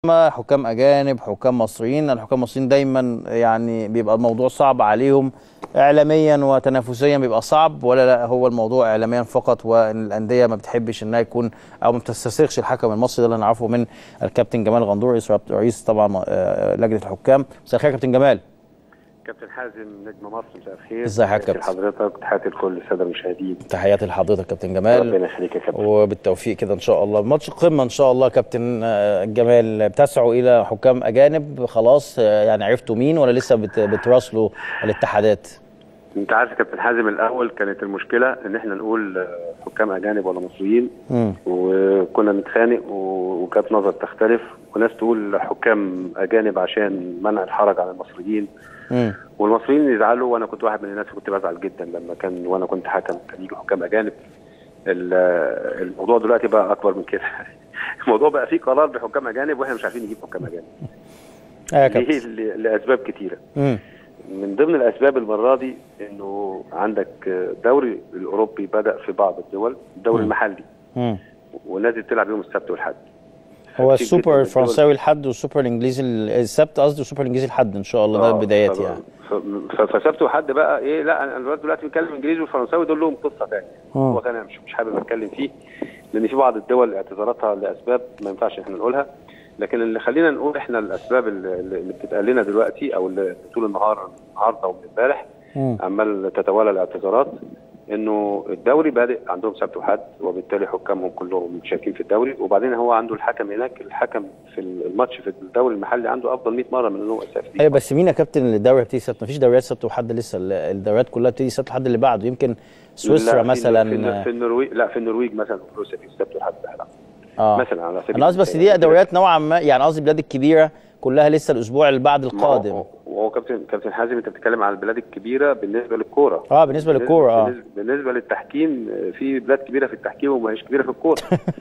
حكام اجانب حكام مصريين الحكام المصريين دايما يعني بيبقى الموضوع صعب عليهم اعلاميا وتنافسيا بيبقى صعب ولا لا هو الموضوع اعلاميا فقط وان الانديه ما بتحبش انها يكون او ما بتستسيغش الحكم المصري ده اللي نعرفه من الكابتن جمال غندور رئيس رئيس طبعا آه، لجنه الحكام مساء الخير يا كابتن جمال كابتن حازم نجم مصر مساء الخير ازي حضرتك يا تحياتي كابتن؟ لحضرتك تحياتي لكل الساده المشاهدين تحياتي لحضرتك كابتن جمال ربنا يخليك يا كابتن وبالتوفيق كده ان شاء الله ماتش القمه ان شاء الله كابتن آه، جمال بتسعوا الى حكام اجانب خلاص آه، يعني عرفتوا مين ولا لسه بت- بتراسلوا الاتحادات انت عارف يا كابتن حازم الاول كانت المشكله ان احنا نقول آه، حكام اجانب ولا مصريين مم. وكنا نتخانق و- وكانت نظر تختلف وناس تقول حكام اجانب عشان منع الحرج عن المصريين مم. والمصريين يزعلوا وانا كنت واحد من الناس اللي كنت بزعل جدا لما كان وانا كنت حكم كان يجي حكام اجانب ال- الموضوع دلوقتي بقى اكبر من كده الموضوع بقى فيه قرار بحكام اجانب واحنا مش عارفين نجيب حكام اجانب آه يا ليه كابتن ل- لاسباب كتيره مم. من ضمن الاسباب المره دي انه عندك الدوري الاوروبي بدا في بعض الدول الدوري مم. المحلي مم. والناس دي بتلعب يوم السبت والحد هو كتير جداً من السوبر الدول- الفرنساوي الحد والسوبر الانجليزي ال- السبت قصدي والسوبر الانجليزي الحد ان شاء الله ده آه، البدايات ف- يعني ف- ف- فسبت وحد بقى ايه لا انا دلوقتي دلوقتي بتكلم انجليزي وفرنساوي دول لهم قصه ثانيه مم. هو ثاني مش مش حابب اتكلم فيه لان في بعض الدول اعتذاراتها لاسباب ما ينفعش احنا نقولها لكن اللي خلينا نقول احنا الاسباب اللي, اللي بتتقال لنا دلوقتي او اللي طول النهار النهارده ومن امبارح مم. عمال تتوالى الاعتذارات انه الدوري بادئ عندهم سبت وحد وبالتالي حكامهم كلهم مشاركين في الدوري وبعدين هو عنده الحكم هناك الحكم في الماتش في الدوري المحلي عنده افضل 100 مره من انه اسف ايوه بس مين يا كابتن اللي الدوري بتيجي سبت مفيش دوريات سبت وحد لسه ال- الدوريات كلها بتيجي سبت وحد اللي بعده يمكن سويسرا لا، في- مثلا في, النر- في النرويج لا في النرويج مثلا في روسيا في السبت والحد بيلعب اه مثلا على سبيل انا قصدي بس المثال. دي دوريات نوعا ما يعني قصدي البلاد الكبيره كلها لسه الاسبوع اللي بعد ما هو- القادم وهو كابتن كابتن حازم انت بتتكلم على البلاد الكبيره بالنسبه للكوره اه بالنسبه للكوره اه بالنسبه, بالنسبة للتحكيم في بلاد كبيره في التحكيم وما هيش كبيره في الكوره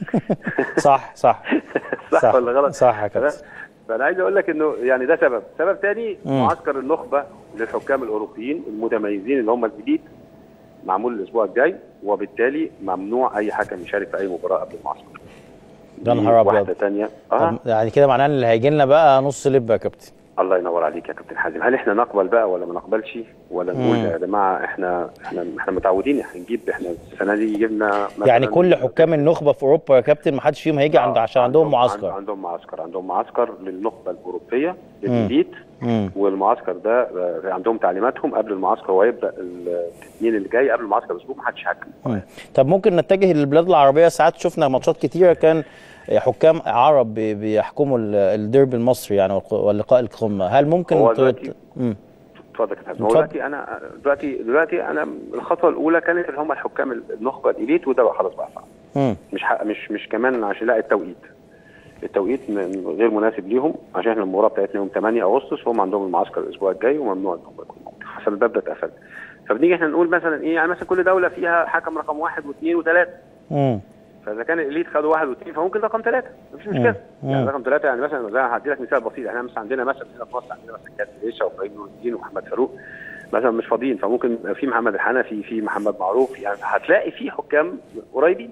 صح صح صح, ولا غلط؟ صح يا فأنا- كابتن فانا عايز اقول لك انه يعني ده سبب سبب تاني مم. معسكر النخبه للحكام الاوروبيين المتميزين اللي هم الجديد معمول الاسبوع الجاي وبالتالي ممنوع اي حكم يشارك في اي مباراه قبل المعسكر يا دي نهار أبيض. واحده ثانيه اه طب يعني كده معناه ان اللي هيجي لنا بقى نص لب يا كابتن الله ينور عليك يا كابتن حازم هل احنا نقبل بقى ولا ما نقبلش ولا نقول مم. يا جماعه احنا احنا احنا متعودين احنا نجيب احنا السنه دي جبنا مثلاً- يعني كل حكام النخبه في اوروبا يا كابتن ما حدش فيهم هيجي عند آه، عشان عندهم معسكر عندهم معسكر عندهم معسكر للنخبه الاوروبيه للإليت مم. والمعسكر ده آه، عندهم تعليماتهم قبل المعسكر وهيبدا الاثنين اللي جاي قبل المعسكر باسبوع ما حدش حكم مم. طب ممكن نتجه للبلاد العربيه ساعات شفنا ماتشات كتيره كان حكام عرب بي- بيحكموا ال- الديربي المصري يعني والق- واللقاء القمه هل ممكن هو ت- دلوقتي- مم. اتفضل يا كابتن هو اتفضل. دلوقتي انا دلوقتي دلوقتي انا الخطوه الاولى كانت اللي هم الحكام النخبه الإليت وده بقى خلاص بقى صعب مم. مش حق مش مش كمان عشان لا التوقيت التوقيت م- غير مناسب ليهم عشان احنا المباراه بتاعتنا يوم 8 اغسطس وهم عندهم المعسكر الاسبوع الجاي وممنوع ان هم يكونوا موجودين عشان الباب ده اتقفل فبنيجي احنا نقول مثلا ايه يعني مثلا كل دوله فيها حكم رقم واحد واثنين وثلاثه مم. فاذا كان الاليت خدوا واحد واثنين فممكن رقم ثلاثه مفيش مشكله مم. يعني رقم ثلاثه يعني مثلا زي هدي لك مثال بسيط احنا مثلا عندنا مثلا هنا في مصر عندنا مثلا كابتن عيشه وابراهيم نور الدين ومحمد فاروق مثلا مش فاضيين فممكن يبقى في محمد الحنفي في محمد معروف يعني هتلاقي في حكام قريبين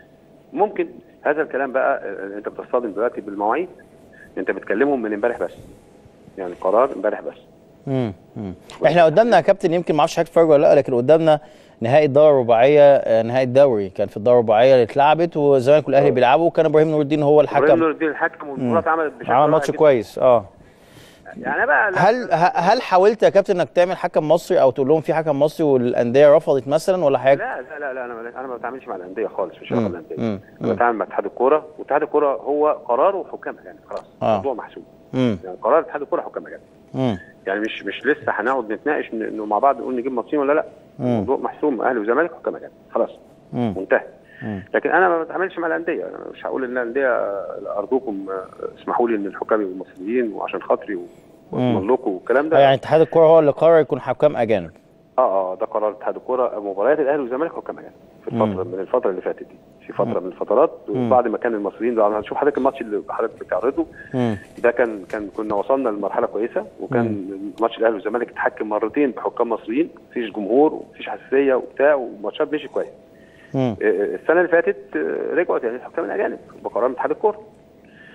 ممكن هذا الكلام بقى آه، انت بتصطدم دلوقتي بالمواعيد انت بتكلمهم من امبارح بس يعني قرار امبارح بس مم. مم. احنا قدامنا يا كابتن يمكن ما اعرفش حضرتك تتفرج ولا لا لكن قدامنا نهائي الدوري الرباعيه آه، نهائي الدوري كان في الدوري الرباعيه اللي اتلعبت والزمالك والاهلي بيلعبوا وكان ابراهيم نور الدين هو ابراهيم الحكم نور الدين الحكم والمباراه اتعملت بشكل عمل رائع ماتش جداً. كويس اه يعني بقى لا- هل ه- هل حاولت يا كابتن انك تعمل حكم مصري او تقول لهم في حكم مصري والانديه رفضت مثلا ولا حاجه؟ لا لا لا, لا انا انا ما بتعاملش مع الانديه خالص مش مم. شغل الانديه مم. انا بتعامل مع اتحاد الكوره واتحاد الكوره هو قراره حكام اجانب خلاص آه. الموضوع محسوب امم يعني قرار اتحاد الكوره حكام اجانب امم يعني مش مش لسه هنقعد نتناقش إن- انه مع بعض نقول نجيب مصريين ولا لا مم. الموضوع محسوم اهلي وزمالك حكام اجانب خلاص امم منتهي مم. لكن انا ما بتعاملش مع الانديه انا مش هقول ان الانديه ارجوكم آه، اسمحوا لي ان الحكام يبقوا مصريين وعشان خاطري و- واضمن لكم والكلام ده يعني اتحاد الكوره هو اللي قرر يكون حكام اجانب اه اه ده قرار اتحاد الكوره مباريات الاهلي والزمالك حكام اجانب في الفتره مم. من الفتره اللي فاتت دي في فتره من الفترات مم. بعد ما كان المصريين ده هنشوف حضرتك الماتش اللي حضرتك بتعرضه امم ده كان كان كنا وصلنا لمرحله كويسه وكان ماتش الاهلي والزمالك اتحكم مرتين بحكام مصريين مفيش جمهور ومفيش حساسيه وبتاع وماتشات مشي كويس امم آه، السنه اللي فاتت آه، رجعوا تاني الحكام الاجانب بقرار اتحاد الكوره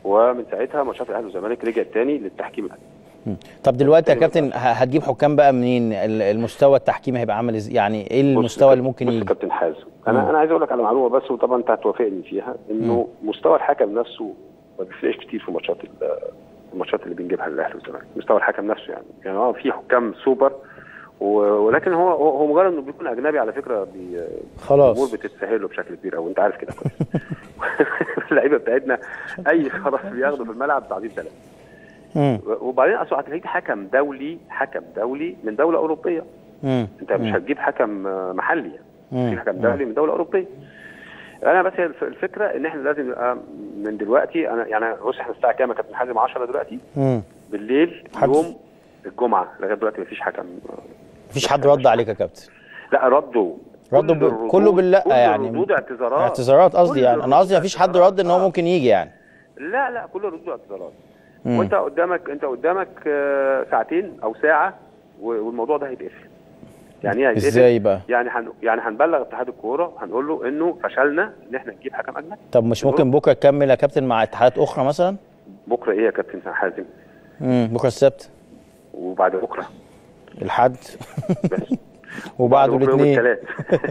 ومن ساعتها ماتشات الاهلي والزمالك رجعت تاني للتحكيم الاجنبي مم. طب دلوقتي يا تاني كابتن ه- هتجيب حكام بقى منين ال- المستوى التحكيمي هيبقى عامل ازاي يعني ايه بص المستوى يا اللي ممكن بص يا يجي كابتن حازم مم. انا انا عايز اقول لك على معلومه بس وطبعا انت هتوافقني فيها انه مستوى الحكم نفسه ما بيفرقش كتير في ماتشات ال- الماتشات اللي بنجيبها للاهلي والزمالك مستوى الحكم نفسه يعني يعني اه في حكام سوبر و- ولكن هو هو هو مجرد انه بيكون اجنبي على فكره بي خلاص. الامور بتتسهل له بشكل كبير قوي انت عارف كده كويس اللعيبه بتاعتنا اي خلاص بياخدوا في الملعب تعديل ثلاثه مم. وبعدين اصل هتلاقيك حكم دولي حكم دولي من دوله اوروبيه مم. انت مش هتجيب حكم آه، محلي يعني مم. في حكم دولي من دوله اوروبيه انا بس هي الف- الفكره ان احنا لازم نبقى من دلوقتي انا يعني بص احنا الساعه كام يا كابتن حازم 10 دلوقتي مم. بالليل حد- يوم الجمعه لغايه دلوقتي مفيش حكم مفيش حد رد عليك يا كابتن لا ردوا ردوا كل ب- الردود- كله باللا كل يعني. الردود اعتذارات اعتذارات قصدي كل يعني انا قصدي مفيش حد الاعتذارات. رد ان هو آه. ممكن يجي يعني لا لا كل الردود اعتذارات مم. وانت قدامك انت قدامك آه، ساعتين او ساعه و- والموضوع ده هيتقفل يعني ايه هيتقفل؟ ازاي بقى يعني هن... يعني هنبلغ اتحاد الكوره هنقول له انه فشلنا ان احنا نجيب حكم اجنبي طب مش ممكن بكره تكمل يا كابتن مع اتحادات اخرى مثلا بكره ايه يا كابتن حازم مم. بكره السبت وبعد بكره الحد بس وبعده بكرة يوم الاثنين الثلاث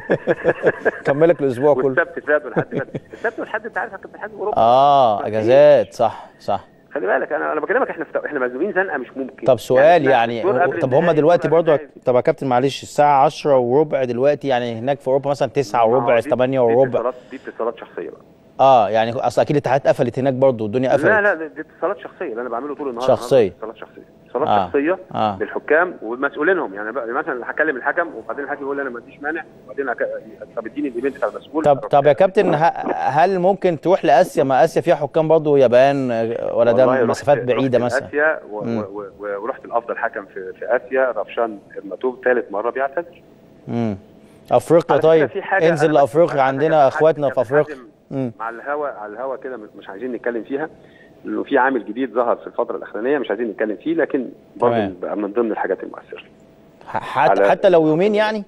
كملك الاسبوع كله والسبت فات والحد فات السبت والحد انت عارف يا كابتن حازم اوروبا اه اجازات صح صح خلي بالك انا انا بكلمك احنا في... احنا مزنوقين زنقه مش ممكن طب سؤال إحنا يعني الدور قبل طب هم النهائي، دلوقتي الدور قبل برضو النهائي. طب يا كابتن معلش الساعة 10 وربع دلوقتي يعني هناك في اوروبا مثلا 9 ما هو وربع دي- 8 دي وربع اتصالات دي اتصالات شخصيه بقى اه يعني اصل اكيد الاتحادات قفلت هناك برضو الدنيا قفلت لا لا دي اتصالات شخصيه اللي انا بعمله طول النهار شخصية. اتصالات شخصيه اتصالات آه. شخصيه آه. بالحكام ومسؤولينهم يعني بقى مثلا هكلم الحكم وبعدين الحكم يقول لي انا ما عنديش مانع وبعدين هك... طب اديني الايميل بتاع المسؤول طب طب يا كابتن ه- هل ممكن تروح لاسيا ما اسيا فيها حكام برضو يابان آه، ولا ده والله رحت- مسافات بعيدة رحت مثلا اسيا و... مم. و... و... ورحت الافضل حكم في, في اسيا رفشان ارماتوف ثالث مره بيعتذر امم افريقيا على فكرة طيب في حاجة انزل أنا بس- لافريقيا أنا عندنا كابتن اخواتنا حازم- في افريقيا كابتن امم مع الهوا على الهوا كده مش- مش عايزين نتكلم فيها لانه في عامل جديد ظهر في الفتره الاخرانيه مش عايزين نتكلم فيه لكن برضه تمام. بقى من ضمن الحاجات المؤثره حتى على- حتى لو يومين يعني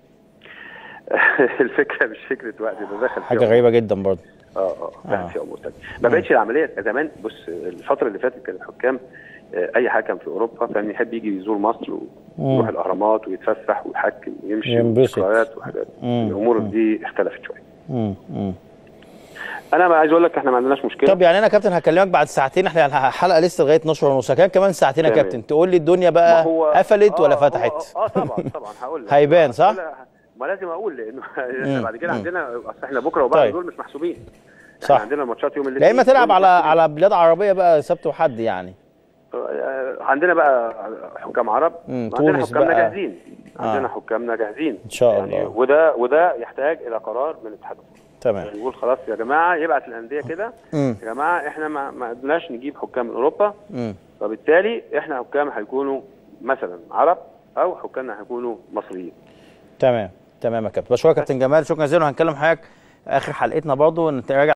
الفكره مش فكره وقت ده دخل حاجة غريبة جدا برضو اه اه آه. دخل في امور تانية ما بقتش العمليه زمان بص الفتره اللي فاتت كان الحكام آه، اي حكم في اوروبا كان يحب يجي يزور مصر ويروح الاهرامات ويتفسح ويحكم ويمشي ينبسط. وذكريات وحاجات مم. الامور مم. دي اختلفت شويه امم امم انا بقى عايز اقول لك احنا ما عندناش مشكله طب يعني انا يا كابتن هكلمك بعد ساعتين احنا الحلقه لسه لغايه 12 ونص كان كمان ساعتين يا تمام. كابتن تقول لي الدنيا ما بقى هو- قفلت آه، ولا هو- فتحت اه طبعا طبعا هقول لك هيبان، صح؟ ولا- ما لازم اقول لانه مم. احنا بعد كده مم. عندنا اصل احنا بكره وبعد طيب. دول مش محسوبين صح. احنا عندنا ماتشات يوم لا الاثنين اما تلعب دول على محسوبين. على بلاد عربيه بقى سبت وحد يعني آه، عندنا بقى حكام عرب مم، عندنا تونس حكامنا بقى. جاهزين عندنا آه. حكامنا جاهزين إن شاء يعني الله. وده وده يحتاج الى قرار من الاتحاد الكورة. تمام يعني يقول خلاص يا جماعه يبعت الانديه كده امم يا جماعه احنا ما ما قدرناش نجيب حكام من اوروبا امم فبالتالي احنا حكام هيكونوا مثلا عرب او حكامنا هيكونوا مصريين تمام تمام يا كابتن بشكرك يا كابتن جمال شكرا جزيلا وهنكلم حضرتك اخر حلقتنا برضه نراجع